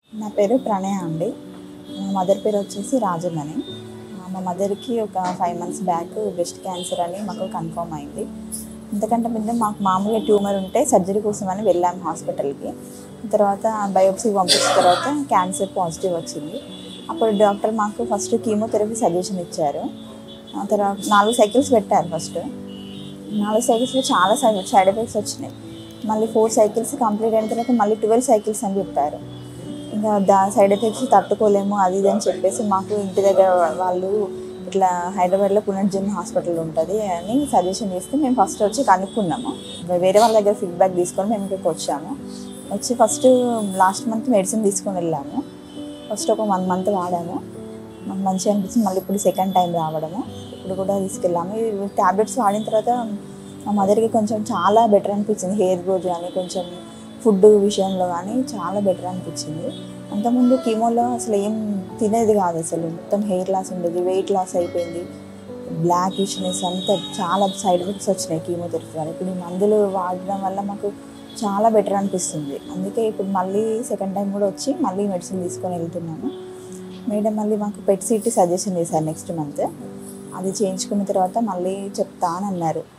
నా పేరు ప్రణయ అండి మా మదర్ పేరు వచ్చేసి రాజమణి ఆ, మా మదర్కి ఒక five months back breast cancer అని మాకు కన్ఫర్మ్ అయింది అంతకంటే ముందు మాకు మామూలుగా ట్యూమర్ ఉంటే సర్జరీ కోసం అని వెళ్ళాము హాస్పిటల్కి తర్వాత బయోప్సీ పంపించిన తర్వాత క్యాన్సర్ పాజిటివ్ వచ్చింది అప్పుడు డాక్టర్ మాకు ఫస్ట్ కీమోథెరపీ సజెషన్ ఇచ్చారు ఆ తర్వాత నాలుగు సైకిల్స్ పెట్టారు ఫస్ట్ నాలుగు సైకిల్స్లో చాలా సైడ్ సైడ్ ఎఫెక్ట్స్ వచ్చినాయి మళ్ళీ ఫోర్ సైకిల్స్ కంప్లీట్ అయిన తర్వాత మళ్ళీ ట్వెల్వ్ సైకిల్స్ అని చెప్పారు ఇంకా దా సైడ్ ఎఫెక్ట్స్ తట్టుకోలేము అది ఇది అని చెప్పేసి మాకు ఇంటి దగ్గర వాళ్ళు ఇట్లా హైదరాబాద్లో పునర్జన్మ హాస్పిటల్ ఉంటుంది అని సజెషన్ చేస్తే మేము ఫస్ట్ వచ్చి కనుక్కున్నాము వేరే వాళ్ళ దగ్గర ఫీడ్బ్యాక్ తీసుకొని మేము ఇక్కడికి వచ్చాము వచ్చి ఫస్ట్ లాస్ట్ మంత్ మెడిసిన్ తీసుకొని వెళ్ళాము ఫస్ట్ ఒక వన్ మంత్ వాడాము మాకు మంచిగా అనిపించింది మళ్ళీ ఇప్పుడు సెకండ్ టైం రావడము ఇప్పుడు కూడా తీసుకెళ్ళాము ఈ ట్యాబ్లెట్స్ వాడిన తర్వాత మా మదర్కి కొంచెం చాలా బెటర్ అనిపించింది హెయిర్ గ్రోత్ కానీ కొంచెం ఫుడ్ విషయంలో కానీ చాలా బెటర్ అనిపించింది అంతకుముందు కీమోలో అసలు ఏం తినేది కాదు అసలు మొత్తం హెయిర్ లాస్ ఉండేది వెయిట్ లాస్ అయిపోయింది బ్లాక్ ఇష్నెస్ అంతా చాలా సైడ్ ఎఫెక్ట్స్ వచ్చినాయి కీమోథెరపీ వల్ల ఇప్పుడు ఈ మందులు వాడడం వల్ల మాకు చాలా బెటర్ అనిపిస్తుంది అందుకే ఇప్పుడు మళ్ళీ సెకండ్ టైం కూడా వచ్చి మళ్ళీ మెడిసిన్ తీసుకొని వెళ్తున్నాము మేడం మళ్ళీ మాకు పెట్ సిటీ సజెషన్ చేశారు నెక్స్ట్ మంత్ అది చేయించుకున్న తర్వాత మళ్ళీ చెప్తా అని అన్నారు